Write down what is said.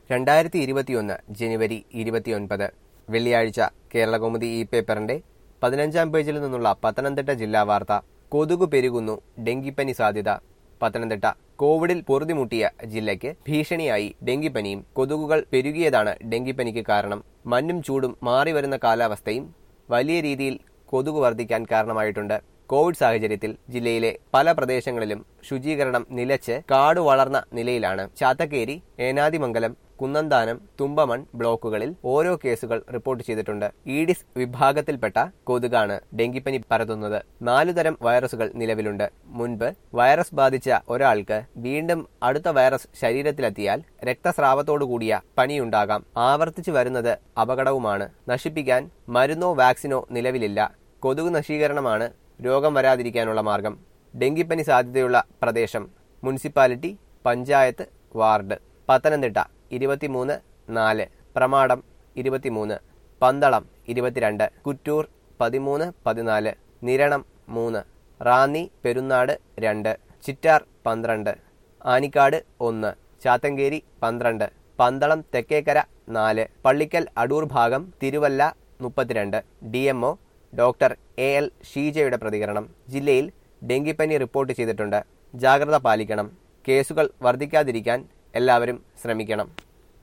രണ്ടായിരത്തി ഇരുപത്തിയൊന്ന് ജനുവരി ഇരുപത്തിയൊൻപത് വെള്ളിയാഴ്ച കേരളകൗമുദി ഈ പേപ്പറിന്റെ പതിനഞ്ചാം പേജിൽ നിന്നുള്ള പത്തനംതിട്ട ജില്ലാ വാർത്ത കൊതുകു പെരുകുന്നു ഡെങ്കിപ്പനി സാധ്യത പത്തനംതിട്ട കോവിഡിൽ പൊറുതിമുട്ടിയ ജില്ലയ്ക്ക് ഭീഷണിയായി ഡെങ്കിപ്പനിയും കൊതുകുകൾ പെരുകിയതാണ് ഡെങ്കിപ്പനിക്ക് കാരണം മഞ്ഞും ചൂടും മാറിവരുന്ന കാലാവസ്ഥയും വലിയ രീതിയിൽ കൊതുക് വർദ്ധിക്കാൻ കാരണമായിട്ടുണ്ട് കോവിഡ് സാഹചര്യത്തിൽ ജില്ലയിലെ പല പ്രദേശങ്ങളിലും ശുചീകരണം നിലച്ച് കാട് വളർന്ന നിലയിലാണ് ചാത്തക്കേരി ഏനാദിമംഗലം കുന്നന്താനം തുമ്പമൺ ബ്ലോക്കുകളിൽ ഓരോ കേസുകൾ റിപ്പോർട്ട് ചെയ്തിട്ടുണ്ട് ഈഡിസ് വിഭാഗത്തിൽപ്പെട്ട കൊതുകാണ് ഡെങ്കിപ്പനി പരത്തുന്നത് നാലുതരം വൈറസുകൾ നിലവിലുണ്ട് മുൻപ് വൈറസ് ബാധിച്ച ഒരാൾക്ക് വീണ്ടും അടുത്ത വൈറസ് ശരീരത്തിലെത്തിയാൽ രക്തസ്രാവത്തോടു കൂടിയ പനിയുണ്ടാകാം ആവർത്തിച്ചു വരുന്നത് അപകടവുമാണ് നശിപ്പിക്കാൻ മരുന്നോ വാക്സിനോ നിലവിലില്ല കൊതുക് നശീകരണമാണ് രോഗം വരാതിരിക്കാനുള്ള മാർഗം ഡെങ്കിപ്പനി സാധ്യതയുള്ള പ്രദേശം മുനിസിപ്പാലിറ്റി പഞ്ചായത്ത് വാർഡ് പത്തനംതിട്ട ഇരുപത്തിമൂന്ന് നാല് പ്രമാടം ഇരുപത്തിമൂന്ന് പന്തളം ഇരുപത്തിരണ്ട് കുറ്റൂർ പതിമൂന്ന് പതിനാല് നിരണം മൂന്ന് റാന്നി പെരുന്നാട് രണ്ട് ചിറ്റാർ പന്ത്രണ്ട് ആനിക്കാട് ഒന്ന് ചാത്തങ്കേരി പന്ത്രണ്ട് പന്തളം തെക്കേക്കര നാല് പള്ളിക്കൽ അടൂർ ഭാഗം തിരുവല്ല മുപ്പത്തിരണ്ട് D M O doctor A L ഷീജയുടെ പ്രതികരണം ജില്ലയിൽ ഡെങ്കിപ്പനി റിപ്പോർട്ട് ചെയ്തിട്ടുണ്ട് ജാഗ്രത പാലിക്കണം കേസുകൾ വർദ്ധിക്കാതിരിക്കാൻ എല്ലാവരും ശ്രമിക്കണം